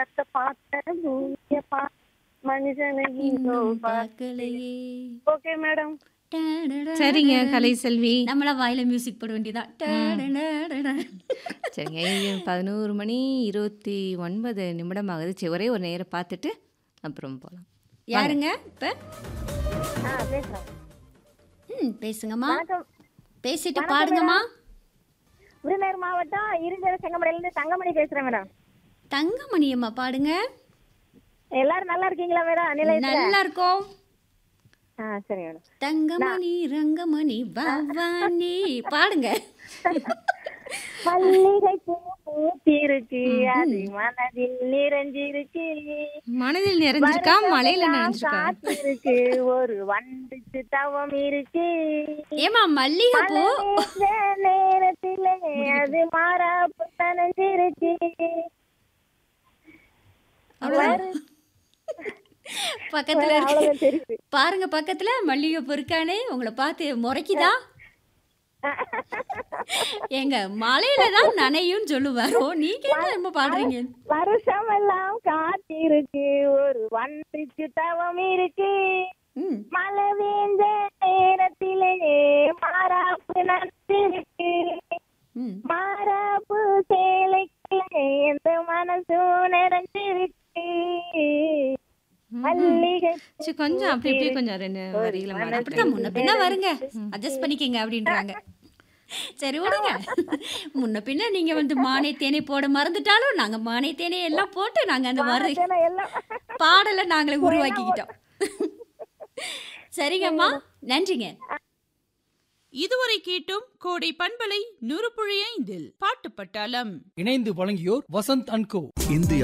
வானத்தை பார்த்த பூமிய பா மனுஷனை இன்னும் பார்க்கலையே ஓகே மேடம் சரிங்க கலை செல்வி நம்மளா வாயில மியூசிக் போட வேண்டியதான் சரிங்க இது பதினோரு மணி இருபத்தி ஒன்பது நிமிடம் ஆகுது சரி ஒரே ஒரு நேரம் பார்த்துட்டு அப்புறம் போகலாம் யாருங்க இப்ப ஆ பேசுறேன் ம் பேசுங்கம்மா வணக்கம் பேசிட்டு பாடுங்கம்மா விருதுநகர் மாவட்டம் இருஞ்சல செங்கமடையில இருந்து தங்கமணி பேசுறேன் மேடம் தங்கமணி அம்மா பாடுங்க எல்லாரும் நல்லா இருக்கீங்களா மேடம் நிலையத்துல நல்லா இருக்கோம் ஆ சரி மேடம் தங்கமணி ரங்கமணி பவானி பாடுங்க மல்லிகை பூ பூத்திருக்கு அது மனதில் நிறைஞ்சிருக்கு மனதில் நிறைஞ்சிருக்கா மலையில நினைஞ்சிருக்கா காத்திருக்கு ஒரு வண்டுக்கு தவம் இருக்கு ஏமா மல்லிகை பூ இந்த நேரத்திலே அது மாறாப்பு தனஞ்சிருக்கு பக்கத்துல இருக்கு அவ்வளவுதான் தெரியுது பாருங்க பக்கத்துல மல்லிகை பூ இருக்கானே உங்களை பார்த்து முறைக்குதா எங்க மலையில தான் நனையும் சொல்லுவாரோ நீங்க என்ன நம்ம பாடுறீங்க வருஷம் எல்லாம் காத்திருக்கு ஒரு வண்டுக்கு தவம் இருக்கு ம் மழை வேந்த நேரத்திலே மாறாப்பு நட்டிருக்கு ம் மாறாப்பு சேலைக்கு எந்த மனசும் நிறைஞ்சிருக்கு மல்லிகை சரி கொஞ்சம் அப்படி இப்படி கொஞ்சம் ரெண்டு வரிகளை மாத்தி அப்படிதான் முன்ன பின்ன வருங்க அட்ஜஸ்ட் பண்ணிக்கங்க அப்படின்றாங்க சரி விடுங்க முன்ன பின்ன நீங்க வந்து மானை தேனை போட மறந்துட்டாலும் நாங்க மானை தேனை எல்லாம் போட்டு நாங்க அந்த மறு எல்லாம் பாடலை நாங்களே உருவாக்கிக்கிட்டோம் சரிங்கம்மா நன்றிங்க இதுவரை கேட்டோம் கோடை பண்பலை நூறு புள்ளி ஐந்தில் பாட்டு பட்டாளம் இணைந்து வழங்கியோர் வசந்த் அண்ட் கோ இந்திய